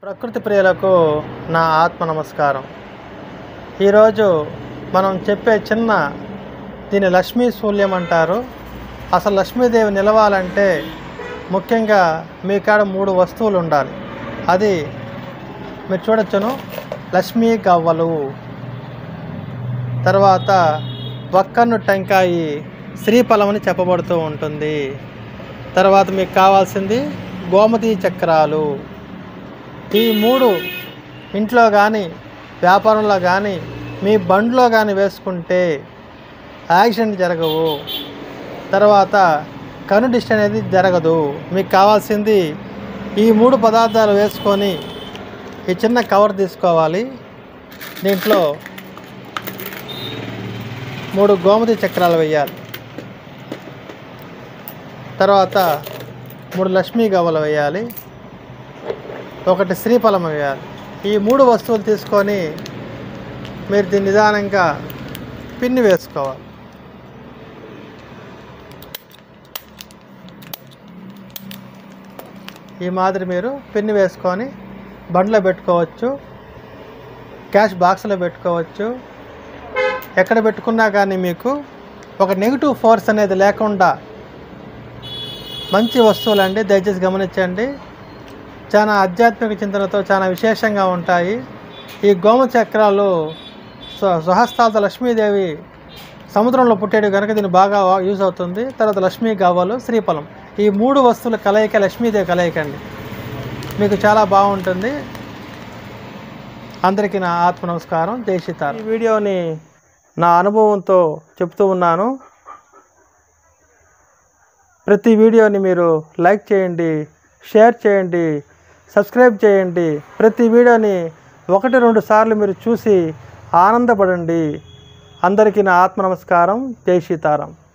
ప్రకృతి ప్రియులకు నా ఆత్మ నమస్కారం ఈరోజు మనం చెప్పే చిన్న దీని లక్ష్మీ శూల్యం అంటారు అసలు లక్ష్మీదేవి నిలవాలంటే ముఖ్యంగా మీ కాడ మూడు వస్తువులు ఉండాలి అది మీరు చూడొచ్చును లక్ష్మీ గవ్వలు తర్వాత వక్కన్ను టెంకాయి శ్రీఫలం అని చెప్పబడుతూ ఉంటుంది తర్వాత మీకు కావాల్సింది గోమతి చక్రాలు ఈ మూడు ఇంట్లో కానీ వ్యాపారంలో కానీ మీ బండిలో కానీ వేసుకుంటే యాక్సిడెంట్ జరగవు తర్వాత కను డిస్ట్ అనేది జరగదు మీకు కావాల్సింది ఈ మూడు పదార్థాలు వేసుకొని ఈ చిన్న కవర్ తీసుకోవాలి దీంట్లో మూడు గోమతి చక్రాలు వేయాలి తర్వాత మూడు లక్ష్మీ గవ్వలు వేయాలి ఒకటి శ్రీఫలం వేయాలి ఈ మూడు వస్తువులు తీసుకొని మీరు దీన్ని నిదానంగా పిన్ని వేసుకోవాలి ఈ మాదిరి మీరు పిన్ని వేసుకొని బండ్లో పెట్టుకోవచ్చు క్యాష్ బాక్స్లో పెట్టుకోవచ్చు ఎక్కడ పెట్టుకున్నా కానీ మీకు ఒక నెగిటివ్ ఫోర్స్ అనేది లేకుండా మంచి వస్తువులండి దయచేసి గమనించండి చాలా ఆధ్యాత్మిక చింతనతో చాలా విశేషంగా ఉంటాయి ఈ గోమ చక్రాలు స్వ- స్వహస్తాలతో లక్ష్మీదేవి సముద్రంలో పుట్టేడు కనుక దీన్ని బాగా యూజ్ అవుతుంది తర్వాత లక్ష్మీ గవ్వలు శ్రీఫలం ఈ మూడు వస్తువుల కలయిక లక్ష్మీదేవి కలయిక అండి మీకు చాలా బాగుంటుంది అందరికీ నా ఆత్మ నమస్కారం జై సీతారాం. ఈ వీడియోని నా అనుభవంతో చెప్తూ ఉన్నాను ప్రతి వీడియోని మీరు లైక్ చేయండి షేర్ చేయండి సబ్స్క్రైబ్ చేయండి ప్రతి వీడియోని ఒకటి రెండు సార్లు మీరు చూసి ఆనందపడండి అందరికీ నా ఆత్మ నమస్కారం జై సీతారాం